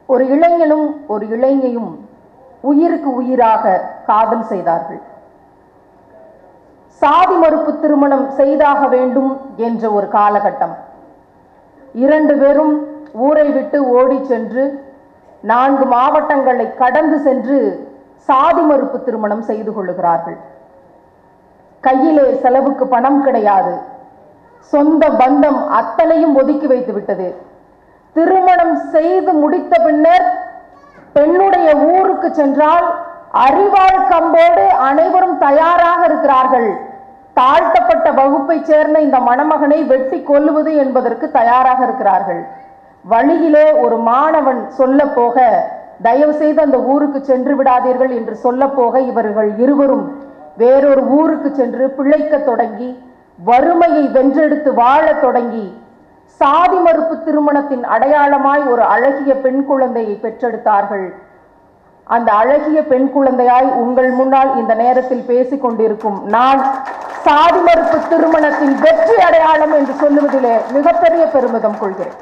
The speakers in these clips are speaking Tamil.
ஒரு இளைஞனும் ஒரு இளைஞையும் உயிருக்கு உயிராக காதல் செய்தார்கள் சாதி மறுப்பு திருமணம் செய்தாக வேண்டும் என்ற ஒரு காலகட்டம் இரண்டு பேரும் ஊரை விட்டு ஓடி சென்று நான்கு மாவட்டங்களை கடந்து சென்று சாதி மறுப்பு திருமணம் செய்து கொள்ளுகிறார்கள் கையிலே செலவுக்கு பணம் கிடையாது சொந்த பந்தம் அத்தனையும் ஒதுக்கி வைத்து விட்டது திருமணம் செய்து முடித்த பின்னர் பெண்ணுடைய ஊருக்கு சென்றால் அறிவாள் கம்போடு அனைவரும் தயாராக இருக்கிறார்கள் தாழ்த்தப்பட்ட வகுப்பைச் சேர்ந்த இந்த மணமகனை வெட்டி கொல்லுவது என்பதற்கு தயாராக இருக்கிறார்கள் வழியிலே ஒரு மாணவன் சொல்ல போக தயவு செய்து அந்த ஊருக்கு சென்று விடாதீர்கள் என்று சொல்ல போக இவர்கள் இருவரும் வேறொரு ஊருக்கு சென்று பிழைக்க தொடங்கி வறுமையை வென்றெடுத்து வாழத் தொடங்கி சாதி மறுப்பு திருமணத்தின் அடையாளமாய் ஒரு அழகிய பெண் குழந்தையை பெற்றெடுத்தார்கள் அந்த அழகிய பெண் குழந்தையாய் உங்கள் முன்னால் இந்த நேரத்தில் பேசிக் கொண்டிருக்கும் நான் சாதி மறுப்பு திருமணத்தின் வெற்றி அடையாளம் என்று சொல்லுவதிலே மிகப்பெரிய பெருமிதம் கொள்கிறேன்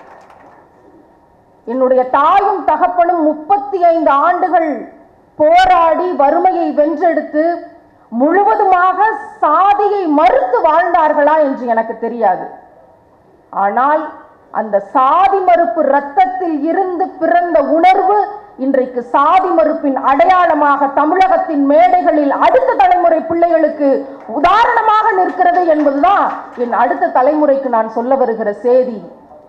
என்னுடைய தாயும் தகப்பனும் முப்பத்தி ஐந்து ஆண்டுகள் போராடி வறுமையை வென்றெடுத்து முழுவதுமாக சாதியை மறுத்து வாழ்ந்தார்களா என்று எனக்கு தெரியாது ஆனால் அந்த சாதி மறுப்பு இரத்தத்தில் இருந்து பிறந்த உணர்வு இன்றைக்கு சாதி மறுப்பின் அடையாளமாக தமிழகத்தின் மேடைகளில் அடுத்த தலைமுறை பிள்ளைகளுக்கு உதாரணமாக நிற்கிறது என்பதுதான் என் அடுத்த தலைமுறைக்கு நான் சொல்ல வருகிற செய்தி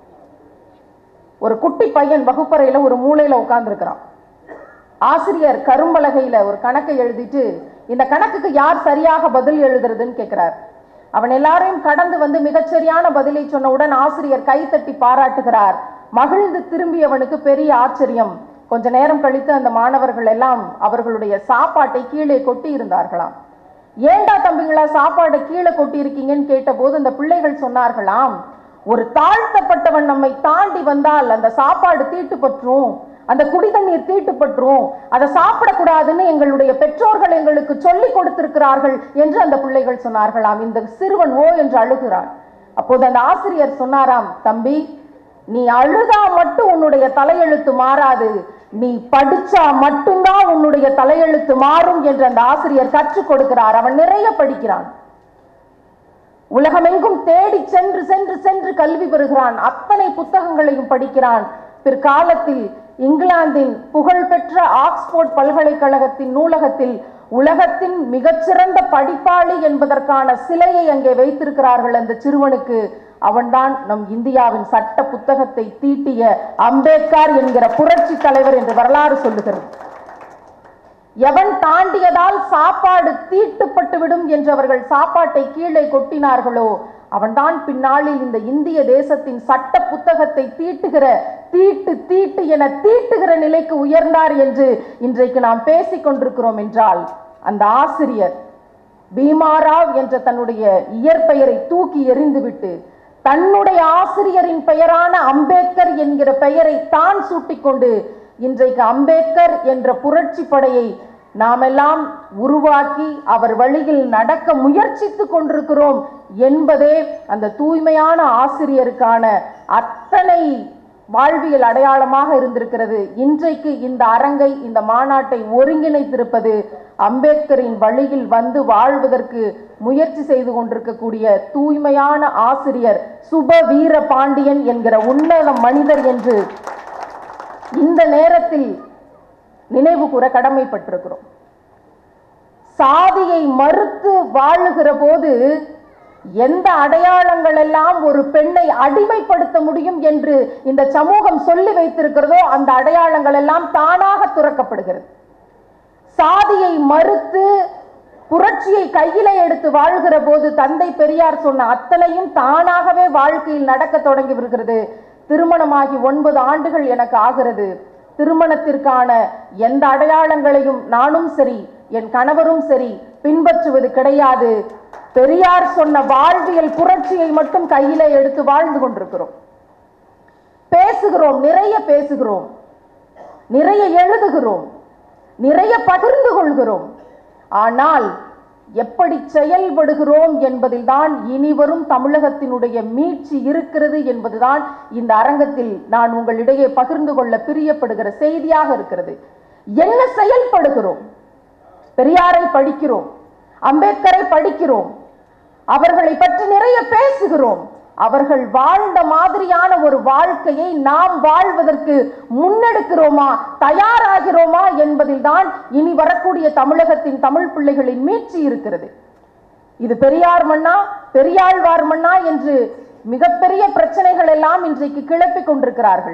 ஒரு குட்டி பையன் வகுப்பறையில ஒரு மூலையில உட்கார்ந்துருக்கிறான் ஆசிரியர் கரும்பலகையில ஒரு கணக்கை எழுதிட்டு இந்த கணக்குக்கு யார் சரியாக பதில் எழுதுறதுன்னு கேட்கிறார் அவன் எல்லாரையும் கடந்து வந்து மிகச்சரியான பதிலை சொன்னவுடன் ஆசிரியர் கைத்தட்டி பாராட்டுகிறார் மகிழ்ந்து திரும்பியவனுக்கு பெரிய ஆச்சரியம் கொஞ்ச நேரம் கழித்து அந்த மாணவர்கள் எல்லாம் அவர்களுடைய சாப்பாட்டை கீழே கொட்டி இருந்தார்களாம் ஏண்டா தம்பிங்களா சாப்பாடை கீழே கொட்டி இருக்கீங்கன்னு கேட்டபோது அந்த பிள்ளைகள் சொன்னார்களாம் ஒரு தாழ்த்தப்பட்டவன் நம்மை தாண்டி வந்தால் அந்த சாப்பாடு தீட்டுப்பற்றும் அந்த குடி தண்ணீர் தீட்டுப்பற்றும் அதை சாப்பிடக்கூடாதுன்னு எங்களுடைய பெற்றோர்கள் எங்களுக்கு சொல்லிக் கொடுத்திருக்கிறார்கள் என்று அந்த பிள்ளைகள் சொன்னார்களாம் இந்த சிறுவன் ஓ என்று அழுகிறான் அப்போது அந்த ஆசிரியர் சொன்னாராம் தம்பி நீ அழுதா மட்டும் உன்னுடைய தலையெழுத்து மாறாது நீ படிச்சா மட்டும்தான் உன்னுடைய தலையெழுத்து மாறும் என்று அந்த ஆசிரியர் கற்றுக் கொடுக்கிறார் அவன் நிறைய படிக்கிறான் உலகமெங்கும் தேடி சென்று சென்று சென்று கல்வி பெறுகிறான் அத்தனை புத்தகங்களையும் படிக்கிறான் பிற்காலத்தில் இங்கிலாந்தின் புகழ்பெற்ற ஆக்ஸ்போர்ட் பல்கலைக்கழகத்தின் நூலகத்தில் உலகத்தின் மிகச்சிறந்த படிப்பாளி என்பதற்கான சிலையை அங்கே வைத்திருக்கிறார்கள் அந்த சிறுவனுக்கு அவன்தான் நம் இந்தியாவின் சட்ட புத்தகத்தை தீட்டிய அம்பேத்கர் என்கிற புரட்சி தலைவர் என்று வரலாறு சொல்லுகிறது எவன் தாண்டியதால் சாப்பாடு தீட்டுப்பட்டு விடும் என்று அவர்கள் சாப்பாட்டை கீழே கொட்டினார்களோ அவன்தான் பின்னாளில் இந்த இந்திய தேசத்தின் சட்ட புத்தகத்தை தீட்டுகிற தீட்டு தீட்டு என தீட்டுகிற நிலைக்கு உயர்ந்தார் என்று இன்றைக்கு நாம் பேசிக் கொண்டிருக்கிறோம் என்றால் அந்த ஆசிரியர் பீமாராவ் என்ற தன்னுடைய இயற்பெயரை தூக்கி எறிந்துவிட்டு தன்னுடைய ஆசிரியரின் பெயரான அம்பேத்கர் என்கிற பெயரை தான் சூட்டிக்கொண்டு இன்றைக்கு அம்பேத்கர் என்ற புரட்சி படையை நாமெல்லாம் உருவாக்கி அவர் வழியில் நடக்க முயற்சித்து கொண்டிருக்கிறோம் என்பதே அந்த தூய்மையான ஆசிரியருக்கான அத்தனை வாழ்வியல் அடையாளமாக இருந்திருக்கிறது இன்றைக்கு இந்த அரங்கை இந்த மாநாட்டை ஒருங்கிணைத்திருப்பது அம்பேத்கரின் வழியில் வந்து வாழ்வதற்கு முயற்சி செய்து கொண்டிருக்கக்கூடிய தூய்மையான ஆசிரியர் சுப வீர பாண்டியன் என்கிற உன்னத மனிதர் என்று இந்த நேரத்தில் நினைவு கூற கடமைப்பட்டிருக்கிறோம் சாதியை மறுத்து வாழுகிற போது எந்த அடையாளங்கள் எல்லாம் ஒரு பெண்ணை அடிமைப்படுத்த முடியும் என்று இந்த சமூகம் சொல்லி வைத்திருக்கிறதோ அந்த அடையாளங்கள் எல்லாம் தானாக துறக்கப்படுகிறது சாதியை மறுத்து புரட்சியை கையில எடுத்து வாழ்கிற போது தந்தை பெரியார் சொன்ன அத்தனையும் தானாகவே வாழ்க்கையில் நடக்க தொடங்கி வருகிறது திருமணமாகி ஒன்பது ஆண்டுகள் எனக்கு ஆகிறது திருமணத்திற்கான எந்த அடையாளங்களையும் நானும் சரி என் கணவரும் சரி பின்பற்றுவது கிடையாது பெரியார் சொன்ன வாழ்வியல் புரட்சியை மட்டும் கையில எடுத்து வாழ்ந்து கொண்டிருக்கிறோம் பேசுகிறோம் நிறைய பேசுகிறோம் நிறைய எழுதுகிறோம் நிறைய பகிர்ந்து கொள்கிறோம் ஆனால் எப்படி செயல்படுகிறோம் என்பதில்தான் இனிவரும் தமிழகத்தினுடைய மீட்சி இருக்கிறது என்பதுதான் இந்த அரங்கத்தில் நான் உங்களிடையே பகிர்ந்து கொள்ள பிரியப்படுகிற செய்தியாக இருக்கிறது என்ன செயல்படுகிறோம் பெரியாரை படிக்கிறோம் அம்பேத்கரை படிக்கிறோம் அவர்களை பற்றி நிறைய பேசுகிறோம் அவர்கள் வாழ்ந்த மாதிரியான ஒரு வாழ்க்கையை நாம் வாழ்வதற்கு முன்னெடுக்கிறோமா தயாராகிறோமா என்பதில்தான் இனி வரக்கூடிய தமிழகத்தின் தமிழ் பிள்ளைகளின் மீட்சி இருக்கிறது இது பெரியார் மண்ணா பெரியாழ்வார் மண்ணா என்று மிகப்பெரிய பிரச்சனைகள் எல்லாம் இன்றைக்கு கிளப்பிக் கொண்டிருக்கிறார்கள்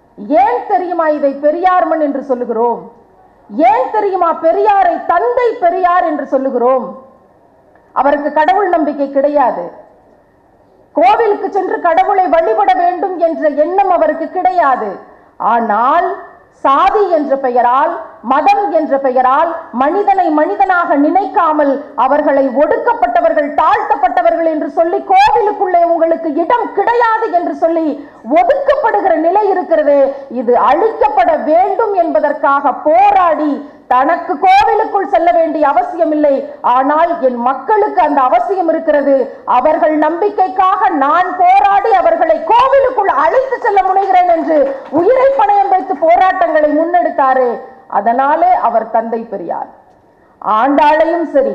ஏன் தெரியுமா இதை பெரியார் மண் என்று சொல்லுகிறோம் ஏன் தெரியுமா பெரியாரை தந்தை பெரியார் என்று சொல்லுகிறோம் அவருக்கு கடவுள் நம்பிக்கை கிடையாது கோவிலுக்கு சென்று கடவுளை வழிபட வேண்டும் என்ற எண்ணம் அவருக்கு கிடையாது ஆனால் சாதி என்ற பெயரால் மதம் என்ற பெயரால் மனிதனை மனிதனாக நினைக்காமல் அவர்களை ஒடுக்கப்பட்டவர்கள் தாழ்த்தப்பட்டவர்கள் என்று சொல்லி கோவிலுக்குள்ளே உங்களுக்கு இடம் கிடையாது என்று சொல்லி ஒதுக்கப்படுகிற நிலை இருக்கிறது இது அழிக்கப்பட வேண்டும் என்பதற்காக போராடி தனக்கு கோவிலுக்குள் செல்ல வேண்டிய அவசியம் இல்லை ஆனால் என் மக்களுக்கு அந்த அவசியம் இருக்கிறது அவர்கள் நம்பிக்கைக்காக நான் போராடி அவர்களை கோவிலுக்குள் அழைத்து செல்ல முனைகிறேன் என்று உயிரை பணயம் வைத்து போராட்டங்களை முன்னெடுத்தாரு அதனாலே அவர் தந்தை பெரியார் ஆண்டாளையும் சரி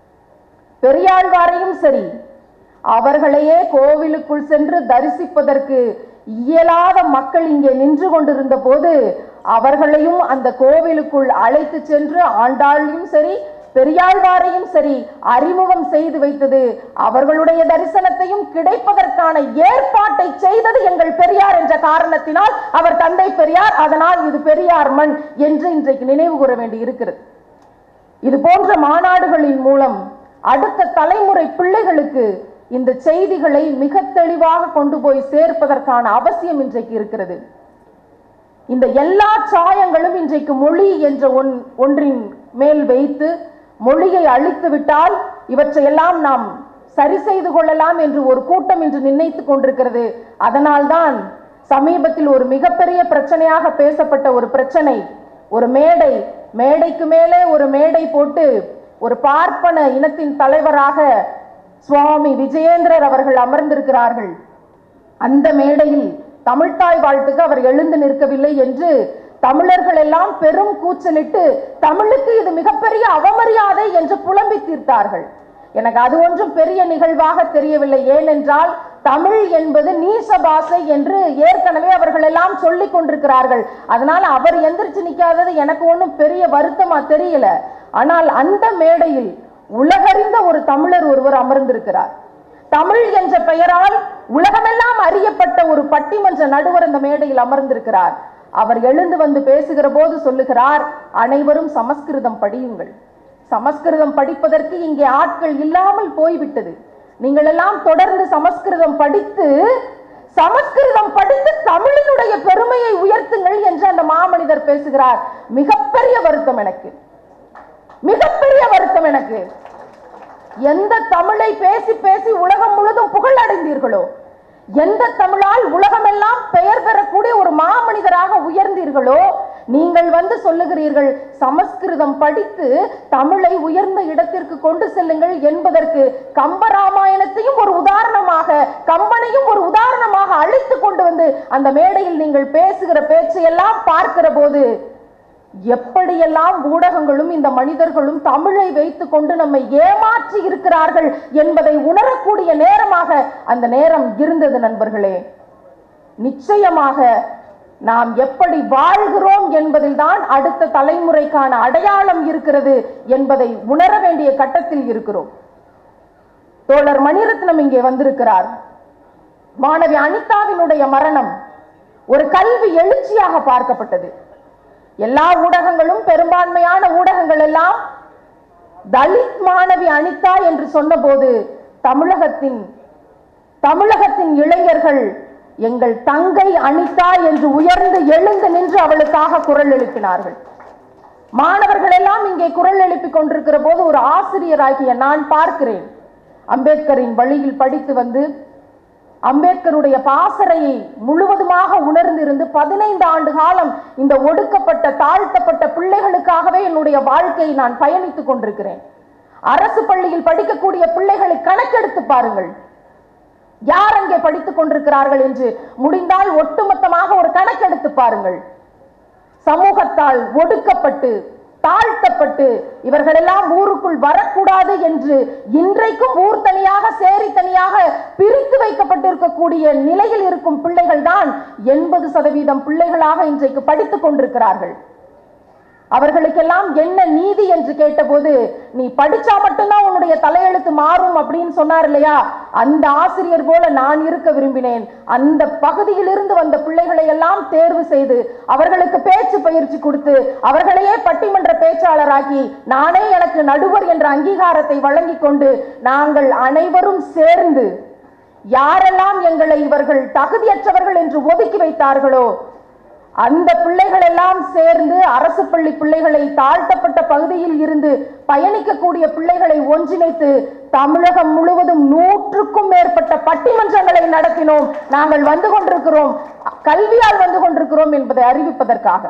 பெரியாழ்வாரையும் சரி அவர்களையே கோவிலுக்குள் சென்று தரிசிப்பதற்கு இயலாத மக்கள் இங்கே நின்று கொண்டிருந்த போது அவர்களையும் அந்த கோவிலுக்குள் அழைத்து சென்று ஆண்டாளையும் சரி பெரியாழ்வாரையும் சரி அறிமுகம் செய்து வைத்தது அவர்களுடைய தரிசனத்தையும் கிடைப்பதற்கான ஏற்பாட்டை செய்தது எங்கள் பெரியார் என்ற காரணத்தினால் அவர் தந்தை பெரியார் அதனால் இது பெரியார் மண் என்று இன்றைக்கு நினைவு கூற வேண்டி இருக்கிறது இது போன்ற மாநாடுகளின் மூலம் அடுத்த தலைமுறை பிள்ளைகளுக்கு இந்த செய்திகளை மிக தெளிவாக கொண்டு போய் சேர்ப்பதற்கான அவசியம் இன்றைக்கு இருக்கிறது இந்த எல்லா சாயங்களும் இன்றைக்கு மொழி என்ற ஒன் ஒன்றின் மேல் வைத்து மொழியை அழித்து விட்டால் இவற்றையெல்லாம் நாம் சரி செய்து கொள்ளலாம் என்று ஒரு கூட்டம் இன்று நினைத்துக் கொண்டிருக்கிறது அதனால்தான் சமீபத்தில் ஒரு மிகப்பெரிய பிரச்சனையாக பேசப்பட்ட ஒரு பிரச்சனை ஒரு மேடை மேடைக்கு மேலே ஒரு மேடை போட்டு ஒரு பார்ப்பன இனத்தின் தலைவராக சுவாமி விஜயேந்திரர் அவர்கள் அமர்ந்திருக்கிறார்கள் அந்த மேடையில் தமிழ்த்தாய் வாழ்த்துக்கு அவர் எழுந்து நிற்கவில்லை என்று தமிழர்கள் எல்லாம் பெரும் கூச்சலிட்டு தமிழுக்கு இது மிகப்பெரிய அவமரியாதை என்று புலம்பி தீர்த்தார்கள் எனக்கு அது ஒன்றும் பெரிய நிகழ்வாக தெரியவில்லை ஏனென்றால் தமிழ் என்பது நீச பாஷை என்று ஏற்கனவே அவர்கள் எல்லாம் சொல்லிக் கொண்டிருக்கிறார்கள் அதனால அவர் எந்திரிச்சு நிக்காதது எனக்கு ஒன்றும் பெரிய வருத்தமா தெரியல ஆனால் அந்த மேடையில் உலகறிந்த ஒரு தமிழர் ஒருவர் அமர்ந்திருக்கிறார் தமிழ் என்ற பெயரால் உலகமெல்லாம் அறியப்பட்ட ஒரு பட்டிமன்ற நடுவர் இந்த மேடையில் அமர்ந்திருக்கிறார் அவர் எழுந்து வந்து பேசுகிற போது சொல்லுகிறார் அனைவரும் சமஸ்கிருதம் படியுங்கள் சமஸ்கிருதம் படிப்பதற்கு இங்கே ஆட்கள் இல்லாமல் போய்விட்டது நீங்கள் எல்லாம் தொடர்ந்து சமஸ்கிருதம் படித்து சமஸ்கிருதம் படித்து தமிழினுடைய பெருமையை உயர்த்துங்கள் என்று அந்த மாமனிதர் பேசுகிறார் மிகப்பெரிய வருத்தம் எனக்கு மிகப்பெரிய வருத்தம் எனக்கு எந்த தமிழை பேசி பேசி உலகம் முழுதும் புகழ் அடைந்தீர்களோ எந்த தமிழால் உலகமெல்லாம் பெயர் பெறக்கூடிய ஒரு மாமனிதராக உயர்ந்தீர்களோ நீங்கள் வந்து சொல்லுகிறீர்கள் சமஸ்கிருதம் படித்து தமிழை உயர்ந்த இடத்திற்கு கொண்டு செல்லுங்கள் என்பதற்கு கம்பராமாயணத்தையும் ஒரு உதாரணமாக கம்பனையும் ஒரு உதாரணமாக அழைத்து கொண்டு வந்து அந்த மேடையில் நீங்கள் பேசுகிற பேச்சையெல்லாம் பார்க்கிற போது எப்படியெல்லாம் ஊடகங்களும் இந்த மனிதர்களும் தமிழை வைத்துக் கொண்டு நம்மை ஏமாற்றி இருக்கிறார்கள் என்பதை உணரக்கூடிய நேரமாக அந்த நேரம் இருந்தது நண்பர்களே நிச்சயமாக நாம் எப்படி வாழ்கிறோம் என்பதில்தான் அடுத்த தலைமுறைக்கான அடையாளம் இருக்கிறது என்பதை உணர வேண்டிய கட்டத்தில் இருக்கிறோம் தோழர் மணிரத்னம் இங்கே வந்திருக்கிறார் மாணவி அனிதாவினுடைய மரணம் ஒரு கல்வி எழுச்சியாக பார்க்கப்பட்டது எல்லா ஊடகங்களும் பெரும்பான்மையான ஊடகங்கள் எல்லாம் தலித் மாணவி அனிதா என்று சொன்னபோது தமிழகத்தின் தமிழகத்தின் இளைஞர்கள் எங்கள் தங்கை அனிதா என்று உயர்ந்து எழுந்து நின்று அவளுக்காக குரல் எழுப்பினார்கள் மாணவர்கள் எல்லாம் இங்கே குரல் எழுப்பிக் கொண்டிருக்கிற போது ஒரு ஆசிரியராகிய நான் பார்க்கிறேன் அம்பேத்கரின் வழியில் படித்து வந்து அம்பேத்கருடைய பாசறையை முழுவதுமாக உணர்ந்திருந்து பதினைந்து ஆண்டு காலம் இந்த ஒடுக்கப்பட்ட தாழ்த்தப்பட்ட பிள்ளைகளுக்காகவே என்னுடைய வாழ்க்கையை நான் பயணித்துக் கொண்டிருக்கிறேன் அரசு பள்ளியில் படிக்கக்கூடிய பிள்ளைகளை கணக்கெடுத்து பாருங்கள் யார் அங்கே படித்துக் கொண்டிருக்கிறார்கள் என்று முடிந்தால் ஒட்டுமொத்தமாக ஒரு கணக்கெடுத்து பாருங்கள் சமூகத்தால் ஒடுக்கப்பட்டு தாழ்த்தப்பட்டு இவர்களெல்லாம் ஊருக்குள் வரக்கூடாது என்று இன்றைக்கும் ஊர் தனியாக சேரி தனியாக பிரித்து வைக்கப்பட்டிருக்கக்கூடிய நிலையில் இருக்கும் பிள்ளைகள் தான் எண்பது சதவீதம் பிள்ளைகளாக இன்றைக்கு படித்துக் கொண்டிருக்கிறார்கள் அவர்களுக்கெல்லாம் என்ன நீதி என்று கேட்டபோது நீ படிச்சா மட்டும்தான் உன்னுடைய தலையெழுத்து மாறும் அப்படின்னு சொன்னார் இல்லையா அந்த ஆசிரியர் போல நான் இருக்க விரும்பினேன் அந்த பகுதியிலிருந்து வந்த பிள்ளைகளை எல்லாம் தேர்வு செய்து அவர்களுக்கு பேச்சு பயிற்சி கொடுத்து அவர்களையே பட்டிமன்ற பேச்சாளராக்கி நானே எனக்கு நடுவர் என்ற அங்கீகாரத்தை வழங்கி கொண்டு நாங்கள் அனைவரும் சேர்ந்து யாரெல்லாம் எங்களை இவர்கள் தகுதியற்றவர்கள் என்று ஒதுக்கி வைத்தார்களோ அந்த பிள்ளைகள் எல்லாம் சேர்ந்து அரசு பள்ளி பிள்ளைகளை தாழ்த்தப்பட்ட பகுதியில் இருந்து பயணிக்கக்கூடிய பிள்ளைகளை ஒன்றிணைத்து தமிழகம் முழுவதும் நூற்றுக்கும் மேற்பட்ட பட்டிமன்றங்களை நடத்தினோம் நாங்கள் வந்து கொண்டிருக்கிறோம் கல்வியால் வந்து கொண்டிருக்கிறோம் என்பதை அறிவிப்பதற்காக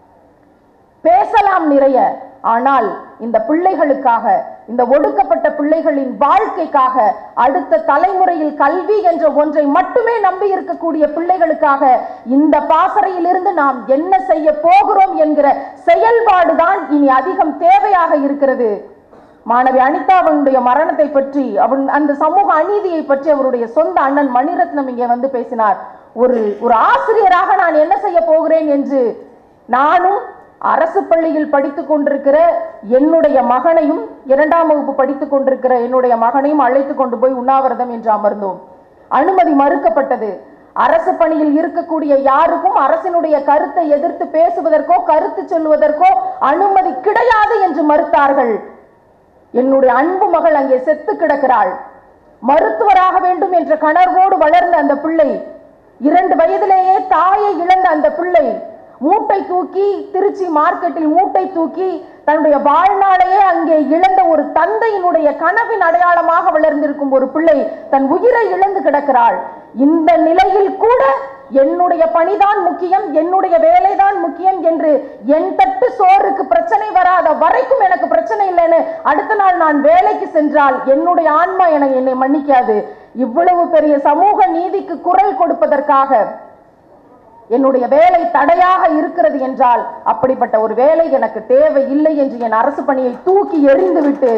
பேசலாம் நிறைய ஆனால் இந்த பிள்ளைகளுக்காக இந்த ஒடுக்கப்பட்ட பிள்ளைகளின் வாழ்க்கைக்காக அடுத்த தலைமுறையில் கல்வி என்ற ஒன்றை மட்டுமே நம்பி இருக்கக்கூடிய பிள்ளைகளுக்காக இந்த பாசறையிலிருந்து நாம் என்ன செய்ய போகிறோம் என்கிற செயல்பாடுதான் இனி அதிகம் தேவையாக இருக்கிறது மாணவி அனிதாவனுடைய மரணத்தை பற்றி அவன் அந்த சமூக அநீதியை பற்றி அவருடைய சொந்த அண்ணன் மணிரத்னம் இங்கே வந்து பேசினார் ஒரு ஒரு ஆசிரியராக நான் என்ன செய்ய போகிறேன் என்று நானும் அரசு பள்ளியில் படித்துக் கொண்டிருக்கிற என்னுடைய மகனையும் இரண்டாம் வகுப்பு படித்துக் கொண்டிருக்கிற என்னுடைய மகனையும் அழைத்து கொண்டு போய் உண்ணாவிரதம் என்று அமர்ந்தோம் அனுமதி மறுக்கப்பட்டது அரசு பணியில் இருக்கக்கூடிய யாருக்கும் அரசினுடைய கருத்தை எதிர்த்து பேசுவதற்கோ கருத்து சொல்லுவதற்கோ அனுமதி கிடையாது என்று மறுத்தார்கள் என்னுடைய அன்பு மகள் அங்கே செத்து கிடக்கிறாள் மருத்துவராக வேண்டும் என்ற கனர்வோடு வளர்ந்த அந்த பிள்ளை இரண்டு வயதிலேயே தாயை இழந்த அந்த பிள்ளை மூட்டை தூக்கி திருச்சி மார்க்கெட்டில் மூட்டை தூக்கி தன்னுடைய வாழ்நாளையே அங்கே இழந்த ஒரு தந்தையினுடைய கனவின் அடையாளமாக வளர்ந்திருக்கும் ஒரு பிள்ளை தன் உயிரை இழந்து கிடக்கிறாள் இந்த நிலையில் கூட என்னுடைய பணிதான் முக்கியம் என்னுடைய வேலைதான் முக்கியம் என்று என் தட்டு சோறுக்கு பிரச்சனை வராத வரைக்கும் எனக்கு பிரச்சனை இல்லைன்னு அடுத்த நாள் நான் வேலைக்கு சென்றால் என்னுடைய ஆன்மா என என்னை மன்னிக்காது இவ்வளவு பெரிய சமூக நீதிக்கு குரல் கொடுப்பதற்காக என்னுடைய வேலை தடையாக இருக்கிறது என்றால் அப்படிப்பட்ட ஒரு வேலை எனக்கு தேவை இல்லை என்று என் அரசு பணியை தூக்கி எறிந்துவிட்டு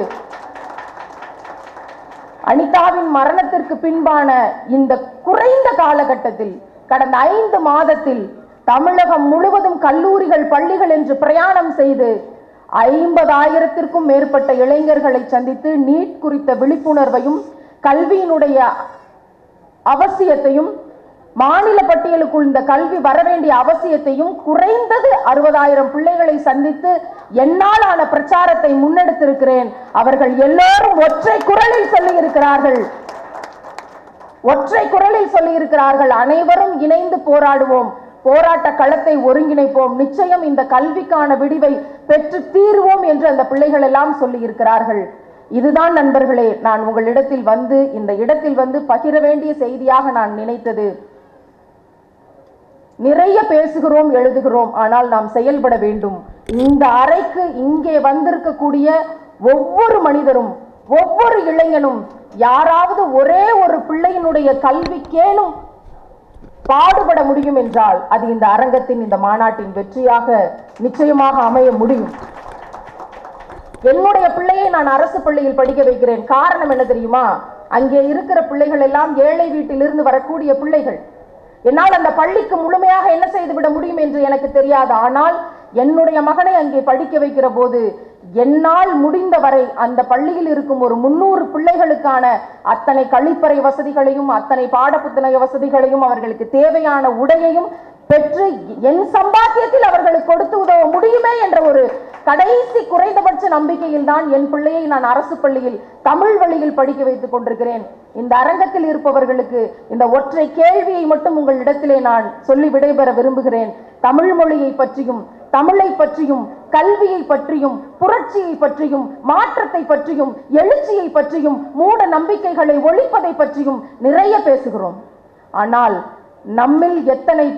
அனிதாவின் மரணத்திற்கு பின்பான இந்த குறைந்த காலகட்டத்தில் கடந்த ஐந்து மாதத்தில் தமிழகம் முழுவதும் கல்லூரிகள் பள்ளிகள் என்று பிரயாணம் செய்து ஐம்பதாயிரத்திற்கும் மேற்பட்ட இளைஞர்களை சந்தித்து நீட் குறித்த விழிப்புணர்வையும் கல்வியினுடைய அவசியத்தையும் மாநில பட்டியலுக்குள் இந்த கல்வி வர வேண்டிய அவசியத்தையும் குறைந்தது அறுபதாயிரம் பிள்ளைகளை சந்தித்து என்னால் ஆன பிரச்சாரத்தை முன்னெடுத்திருக்கிறேன் அவர்கள் எல்லோரும் ஒற்றை குரலில் சொல்லி இருக்கிறார்கள் ஒற்றை குரலில் சொல்லி இருக்கிறார்கள் அனைவரும் இணைந்து போராடுவோம் போராட்ட களத்தை ஒருங்கிணைப்போம் நிச்சயம் இந்த கல்விக்கான விடிவை பெற்று தீர்வோம் என்று அந்த பிள்ளைகள் எல்லாம் சொல்லி இருக்கிறார்கள் இதுதான் நண்பர்களே நான் உங்களிடத்தில் வந்து இந்த இடத்தில் வந்து பகிர வேண்டிய செய்தியாக நான் நினைத்தது நிறைய பேசுகிறோம் எழுதுகிறோம் ஆனால் நாம் செயல்பட வேண்டும் இந்த அறைக்கு இங்கே வந்திருக்கக்கூடிய ஒவ்வொரு மனிதரும் ஒவ்வொரு இளைஞனும் யாராவது ஒரே ஒரு பிள்ளையினுடைய கல்விக்கேனும் பாடுபட முடியும் என்றால் அது இந்த அரங்கத்தின் இந்த மாநாட்டின் வெற்றியாக நிச்சயமாக அமைய முடியும் என்னுடைய பிள்ளையை நான் அரசு பள்ளியில் படிக்க வைக்கிறேன் காரணம் என்ன தெரியுமா அங்கே இருக்கிற பிள்ளைகள் எல்லாம் ஏழை வீட்டிலிருந்து வரக்கூடிய பிள்ளைகள் என்னால் அந்த பள்ளிக்கு முழுமையாக என்ன செய்துவிட முடியும் என்று எனக்கு தெரியாது ஆனால் என்னுடைய மகனை அங்கே படிக்க வைக்கிற போது என்னால் முடிந்த வரை அந்த பள்ளியில் இருக்கும் ஒரு முன்னூறு பிள்ளைகளுக்கான அத்தனை கழிப்பறை வசதிகளையும் அத்தனை பாடப்புத்தக வசதிகளையும் அவர்களுக்கு தேவையான உடையையும் பெற்று என் சம்பாத்தியத்தில் அவர்களுக்கு கொடுத்து உதவ முடியுமே என்ற ஒரு கடைசி குறைந்தபட்ச நம்பிக்கையில் தான் என் பிள்ளையை நான் அரசு பள்ளியில் தமிழ் வழியில் படிக்க வைத்துக் கொண்டிருக்கிறேன் இந்த அரங்கத்தில் இருப்பவர்களுக்கு இந்த ஒற்றை கேள்வியை மட்டும் உங்களிடத்திலே நான் சொல்லி விடைபெற விரும்புகிறேன் தமிழ் மொழியை பற்றியும் தமிழை பற்றியும் கல்வியை பற்றியும் புரட்சியை பற்றியும் மாற்றத்தை பற்றியும் எழுச்சியை பற்றியும் மூட நம்பிக்கைகளை ஒழிப்பதை பற்றியும் நிறைய பேசுகிறோம் ஆனால் நம்மில் எத்தனை பேர்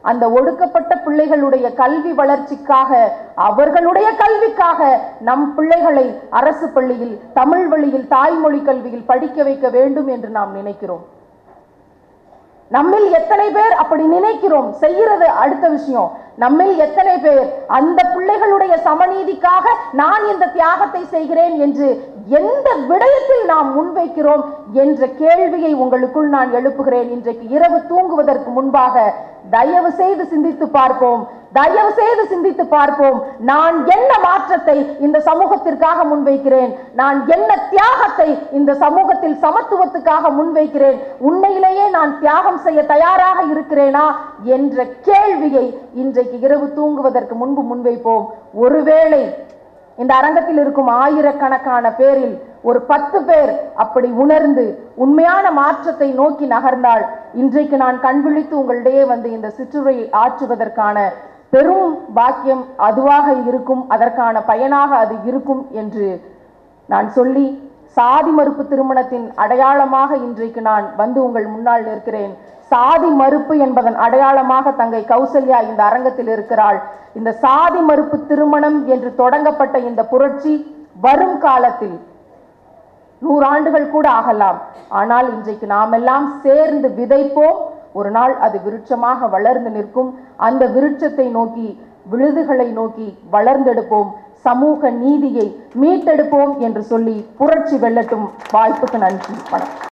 அந்த ஒடுக்கப்பட்ட பிள்ளைகளுடைய கல்வி வளர்ச்சிக்காக அவர்களுடைய கல்விக்காக நம் பிள்ளைகளை அரசு பள்ளியில் தமிழ் வழியில் தாய்மொழி கல்வியில் படிக்க வைக்க வேண்டும் என்று நாம் நினைக்கிறோம் நம்மில் எத்தனை பேர் அப்படி நினைக்கிறோம் செய்யறது அடுத்த விஷயம் நம்மில் எத்தனை பேர் அந்த பிள்ளைகளுடைய சமநீதிக்காக நான் இந்த தியாகத்தை செய்கிறேன் என்று எந்த விடயத்தில் நாம் முன்வைக்கிறோம் என்ற கேள்வியை உங்களுக்குள் நான் எழுப்புகிறேன் இன்றைக்கு இரவு தூங்குவதற்கு முன்பாக தயவு செய்து சிந்தித்து பார்ப்போம் தயவு செய்து சிந்தித்து பார்ப்போம் நான் என்ன மாற்றத்தை இந்த சமூகத்திற்காக முன்வைக்கிறேன் நான் என்ன தியாகத்தை இந்த சமூகத்தில் சமத்துவத்துக்காக முன்வைக்கிறேன் உண்மையிலேயே நான் தியாகம் செய்ய தயாராக இருக்கிறேனா என்ற கேள்வியை இன்றைக்கு இரவு தூங்குவதற்கு முன்பு முன்வைப்போம் ஒருவேளை இந்த அரங்கத்தில் இருக்கும் ஆயிரக்கணக்கான பேரில் ஒரு பத்து பேர் அப்படி உணர்ந்து உண்மையான மாற்றத்தை நோக்கி நகர்ந்தால் இன்றைக்கு நான் கண்விழித்து உங்களிடையே வந்து இந்த சிற்றுரையை ஆற்றுவதற்கான பெரும் பாக்கியம் அதுவாக இருக்கும் அதற்கான பயனாக அது இருக்கும் என்று நான் சொல்லி சாதி மறுப்பு திருமணத்தின் அடையாளமாக இன்றைக்கு நான் வந்து உங்கள் முன்னால் நிற்கிறேன் சாதி மறுப்பு என்பதன் அடையாளமாக தங்கை கௌசல்யா இந்த அரங்கத்தில் இருக்கிறாள் இந்த சாதி மறுப்பு திருமணம் என்று தொடங்கப்பட்ட இந்த புரட்சி வரும் காலத்தில் நூறாண்டுகள் கூட ஆகலாம் ஆனால் இன்றைக்கு நாமெல்லாம் சேர்ந்து விதைப்போம் ஒரு நாள் அது விருட்சமாக வளர்ந்து நிற்கும் அந்த விருட்சத்தை நோக்கி விழுதுகளை நோக்கி வளர்ந்தெடுப்போம் சமூக நீதியை மீட்டெடுப்போம் என்று சொல்லி புரட்சி வெல்லட்டும் வாய்ப்புக்கு நன்றி வணக்கம்